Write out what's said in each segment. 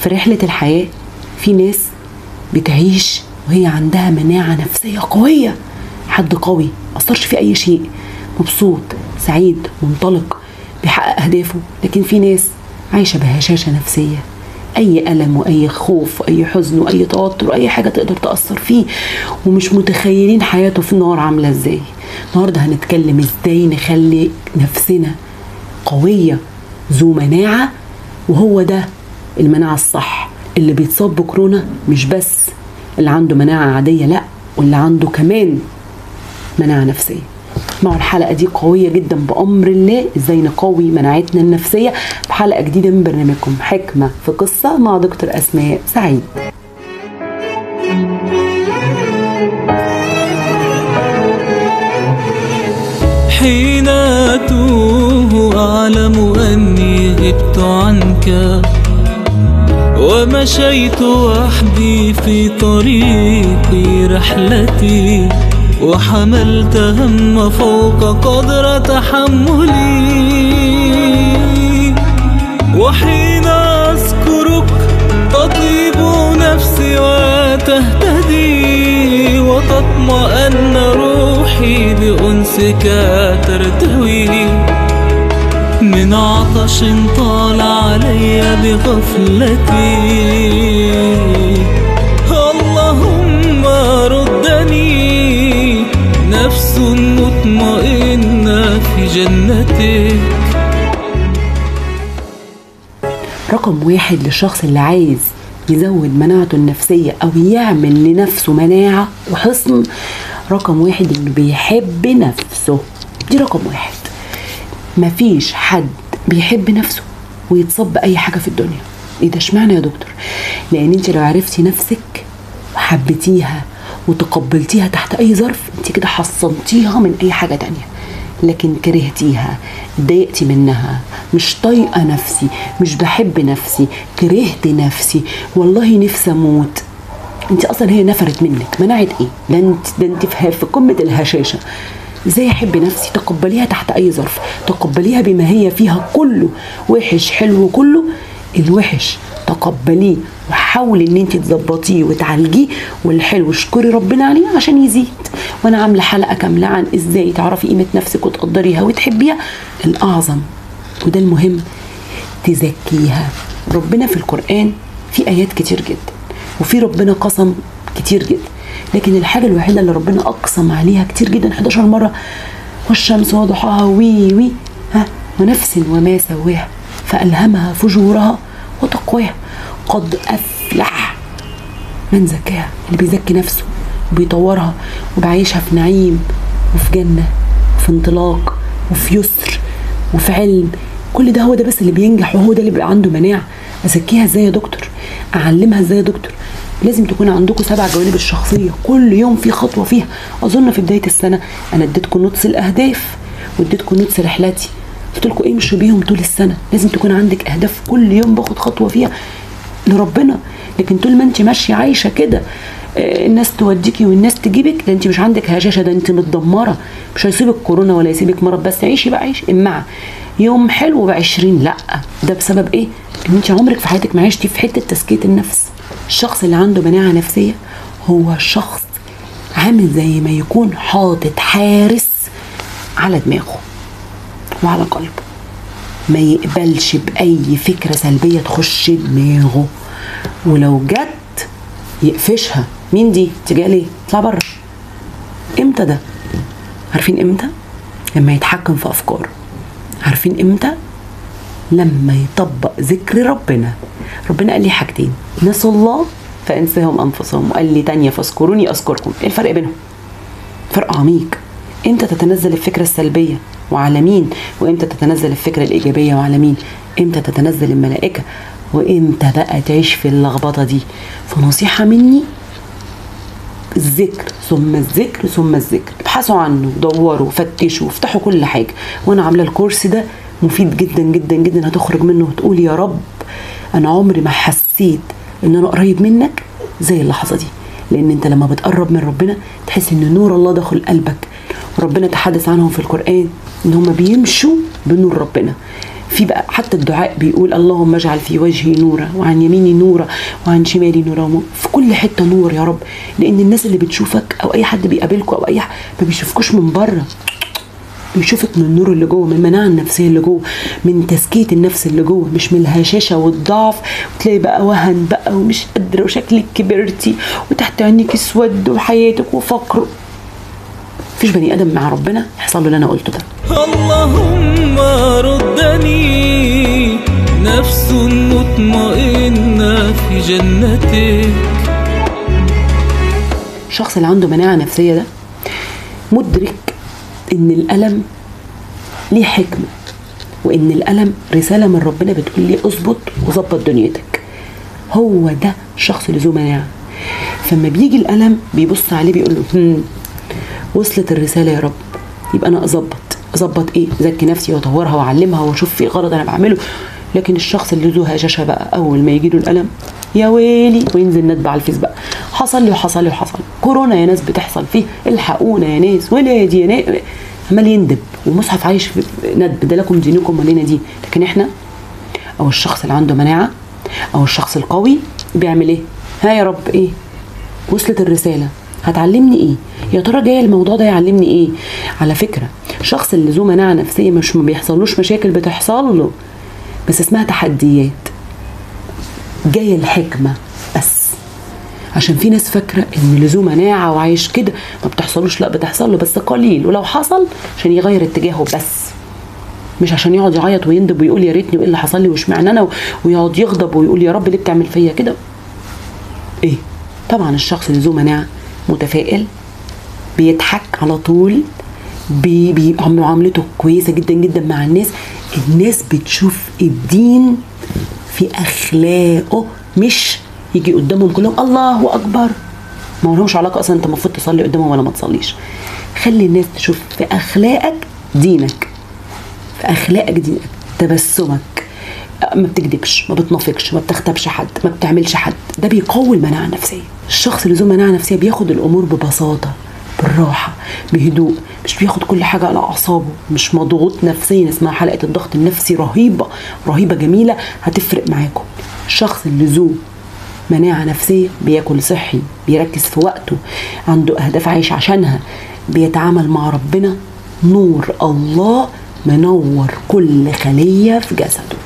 في رحلة الحياة في ناس بتعيش وهي عندها مناعة نفسية قوية حد قوي مأثرش في أي شيء مبسوط سعيد منطلق بيحقق أهدافه لكن في ناس عايشة بهشاشة نفسية أي ألم وأي خوف وأي حزن وأي توتر وأي حاجة تقدر تأثر فيه ومش متخيلين حياته في النار عاملة إزاي النهاردة هنتكلم إزاي نخلي نفسنا قوية ذو مناعة وهو ده المناعة الصح اللي بيتصاب بكورونا مش بس اللي عنده مناعة عادية لا واللي عنده كمان مناعة نفسية اسمعوا الحلقة دي قوية جدا بأمر الله ازاي نقوي مناعتنا النفسية بحلقة جديدة من برنامجكم حكمة في قصة مع دكتور أسماء سعيد حين أتوه أعلم أني غبت عنك ومشيت وحدي في طريقي رحلتي وحملت هم فوق قدر تحملي وحين أذكرك تطيب نفسي وتهتدي وتطمئن روحي لأنسك ترتوي من عطش طال علي بغفلتي اللهم ردني نفس مطمئنة في جنتك رقم واحد للشخص اللي عايز يزود مناعته النفسية أو يعمل لنفسه مناعة وحصن رقم واحد إنه بيحب نفسه دي رقم واحد مفيش حد بيحب نفسه ويتصاب بأي حاجة في الدنيا إيه ده اشمعنى يا دكتور لأن أنت لو عرفتي نفسك وحبيتيها وتقبلتيها تحت أي ظرف أنت كده حصنتيها من أي حاجة تانية لكن كرهتيها اتضايقتي منها مش طايقه نفسي مش بحب نفسي كرهت نفسي والله نفسي اموت انت اصلا هي نفرت منك منعت ايه ده انت ده انت في في قمه الهشاشه ازاي احب نفسي تقبليها تحت اي ظرف تقبليها بما هي فيها كله وحش حلو كله الوحش تقبليه وحاولي ان انت تظبطيه وتعالجيه والحلو اشكري ربنا عليه عشان يزيد وانا عامله حلقه كامله عن ازاي تعرفي قيمه نفسك وتقدريها وتحبيها الاعظم وده المهم تزكيها ربنا في القران في ايات كتير جدا وفي ربنا قسم كتير جدا لكن الحاجه الوحيده اللي ربنا اقسم عليها كتير جدا 11 مره والشمس وضحاها وي وي ها ونفس وما سواها فالهمها فجورها وتقواها قد افلح من زكاها اللي بيزكي نفسه وبيطورها وبعيشها في نعيم وفي جنه وفي انطلاق وفي يسر وفي علم كل ده هو ده بس اللي بينجح وهو ده اللي بيبقى عنده مناعه ازكيها ازاي يا دكتور اعلمها ازاي يا دكتور لازم تكون عندكم سبع جوانب الشخصيه كل يوم في خطوه فيها اظن في بدايه السنه انا اديتكم نوتس الاهداف واديتكم نوتس رحلتي قلت لكم امشوا بيهم طول السنه لازم تكون عندك اهداف كل يوم باخد خطوه فيها لربنا لكن طول ما انت ماشيه عايشه كده آه، الناس توديكي والناس تجيبك ده انت مش عندك هشاشه ده انت متدمره مش هيسيبك كورونا ولا يسيبك مرض بس عيشي بقى عيشي مع يوم حلو ب 20 لا ده بسبب ايه؟ ان انت عمرك في حياتك ما عشتي في حته تزكيه النفس الشخص اللي عنده مناعه نفسيه هو شخص عامل زي ما يكون حاطط حارس على دماغه وعلى قلبه ما يقبلش بأي فكرة سلبية تخش دماغه ولو جت يقفشها مين دي تجي ليه اطلع بره امتى ده عارفين امتى لما يتحكم في افكاره عارفين امتى لما يطبق ذكر ربنا ربنا قال لي حاجتين نسوا الله فانساهم انفسهم وقال لي تانية فاذكروني اذكركم ايه الفرق بينهم فرق عميق امتى تتنزل الفكرة السلبية وعلى مين وامتى تتنزل الفكرة الإيجابية وعلى مين امتى تتنزل الملائكة وامتى بقى تعيش في اللخبطة دي فنصيحة مني الذكر ثم الذكر ثم الذكر ابحثوا عنه دوروا فتشوا افتحوا كل حاجة وانا عاملة الكورس ده مفيد جدا جدا جدا هتخرج منه وتقول يا رب انا عمري ما حسيت ان انا قريب منك زي اللحظة دي لان انت لما بتقرب من ربنا تحس ان نور الله داخل قلبك وربنا تحدث عنهم في القرآن ان هم بيمشوا بنور ربنا في بقى حتى الدعاء بيقول اللهم اجعل في وجهي نورا وعن يميني نورا وعن شمالي نورا في كل حته نور يا رب لان الناس اللي بتشوفك او اي حد بيقابلكوا او اي حد ما بيشوفكوش من بره بيشوفك من النور اللي جوه من المناعه النفسيه اللي جوه من تزكيه النفس اللي جوه مش من الهشاشه والضعف وتلاقي بقى وهن بقى ومش قادره وشكلك كبرتي وتحت عينيك اسود وحياتك وفقر مفيش بني ادم مع ربنا يحصل له اللي انا قلته ده اللهم ردني نفس مطمئنة في جنتك الشخص اللي عنده مناعه نفسيه ده مدرك ان الالم ليه حكمه وان الالم رساله من ربنا بتقول لي اظبط وظبط دنيتك هو ده الشخص اللي ذو مناعه فلما بيجي الالم بيبص عليه بيقول له هم وصلت الرساله يا رب يبقى انا اظبط اظبط ايه ازكي نفسي واطورها واعلمها واشوف في غلط انا بعمله لكن الشخص اللي ذو هشاشه بقى اول ما يجي له الالم يا ويلي وينزل ندب على الفيس بقى حصل لي وحصل لي وحصل كورونا يا ناس بتحصل فيه الحقونا يا ناس ولادي يا ناس عمال يندب ومصحف عايش في ندب ده لكم دينكم ولينا دين لكن احنا او الشخص اللي عنده مناعه او الشخص القوي بيعمل ايه ها يا رب ايه وصلت الرساله هتعلمني ايه يا ترى جاي الموضوع ده يعلمني ايه على فكره الشخص اللي ذو مناعه نفسيه مش ما بيحصلوش مشاكل بتحصل له بس اسمها تحديات جايه الحكمه بس عشان في ناس فاكره ان اللي ذو مناعه وعايش كده ما بتحصلوش لا بتحصل له بس قليل ولو حصل عشان يغير اتجاهه بس مش عشان يقعد يعيط ويندب ويقول يا ريتني وايه اللي حصل لي واشمعنى انا ويقعد يغضب ويقول يا رب ليه بتعمل فيا كده ايه طبعا الشخص اللي ذو مناعه متفائل بيضحك على طول بي بي معاملته كويسه جدا جدا مع الناس الناس بتشوف الدين في اخلاقه مش يجي قدامهم كلهم الله اكبر ما لهمش علاقه اصلا انت المفروض تصلي قدامهم ولا ما تصليش خلي الناس تشوف في اخلاقك دينك في اخلاقك دينك تبسمك ما بتكذبش ما بتنافقش ما بتغتابش حد ما بتعملش حد ده بيقوي المناعه النفسيه الشخص اللي ذو مناعه نفسيه بياخد الامور ببساطه بالراحه بهدوء مش بياخد كل حاجه على اعصابه مش مضغوط نفسيا اسمها حلقه الضغط النفسي رهيبه رهيبه جميله هتفرق معاكم الشخص اللي ذو مناعه نفسيه بياكل صحي بيركز في وقته عنده اهداف عايش عشانها بيتعامل مع ربنا نور الله منور كل خليه في جسده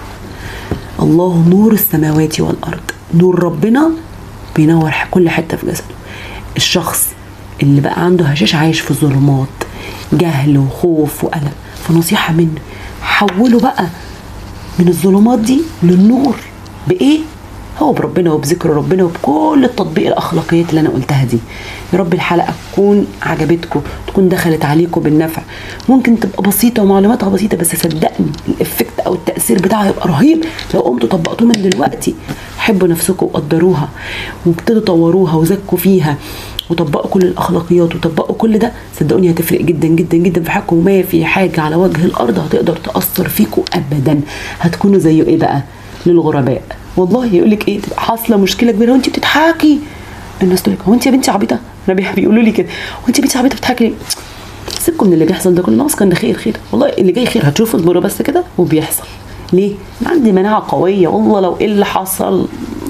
الله نور السماوات والارض نور ربنا بينور كل حته في جسده الشخص اللي بقى عنده هشاش عايش في ظلمات جهل وخوف وقلق فنصيحه منه حوله بقى من الظلمات دي للنور بايه هو بربنا وبذكر ربنا وبكل التطبيق الاخلاقيات اللي انا قلتها دي يا رب الحلقه تكون عجبتكم تكون دخلت عليكم بالنفع ممكن تبقى بسيطه ومعلوماتها بسيطه بس صدقني الافكت او التاثير بتاعها هيبقى رهيب لو قمتوا طبقتوه من دلوقتي حبوا نفسكم وقدروها وابتدوا طوروها وزكوا فيها وطبقوا كل الاخلاقيات وطبقوا كل ده صدقوني هتفرق جدا جدا جدا في حياتكم وما في حاجه على وجه الارض هتقدر تاثر فيكم ابدا هتكونوا زي ايه بقى للغرباء والله يقول لك ايه تبقى حاصله مشكله كبيره وانت بتضحكي الناس تقول لك هو انت يا بنتي عبيطه انا بيقولوا لي كده هو انت يا بنتي عبيطه بتضحكي ليه؟ سيبكم من اللي بيحصل ده كله ناقص كان خير خير والله اللي جاي خير هتشوفوا اصبروا بس كده وبيحصل ليه؟ أنا عندي مناعه قويه والله لو ايه اللي حصل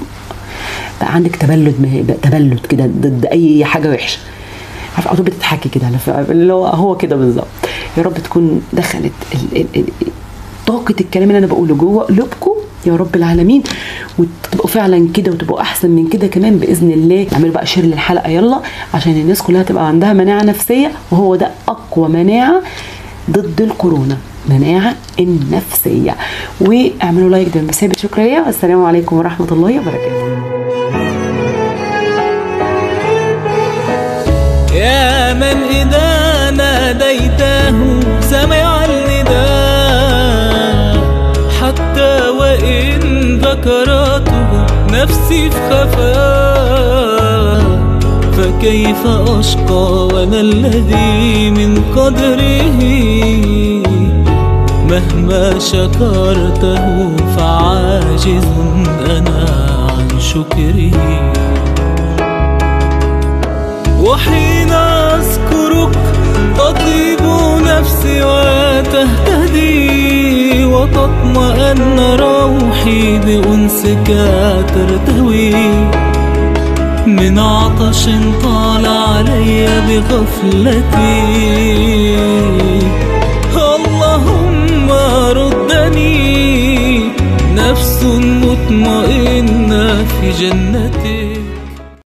بقى عندك تبلد ما بقى تبلد كده ضد اي حاجه وحشه عارفه على طول بتضحكي كده على اللي هو هو كده بالظبط يا رب تكون دخلت ال ال ال طاقه الكلام اللي انا بقوله جوه قلوبكم يا رب العالمين وتبقوا فعلا كده وتبقوا احسن من كده كمان باذن الله اعملوا بقى شير للحلقه يلا عشان الناس كلها تبقى عندها مناعه نفسيه وهو ده اقوى مناعه ضد الكورونا مناعة النفسية واعملوا لايك ده بمثابة شكرية والسلام عليكم ورحمة الله وبركاته يا من إذا ناديته سمع النداء حتى وإن ذكرته نفسي في خفاء فكيف أشقى وأنا الذي من قدره مهما شكرته فعاجز أنا عن شكره وحين أذكرك تطيب نفسي وتهتدي وتطمئن روحي بأنسك ترتوي من عطش طال علي بغفلتي اللهم ردني نفس مطمئنة في جنتي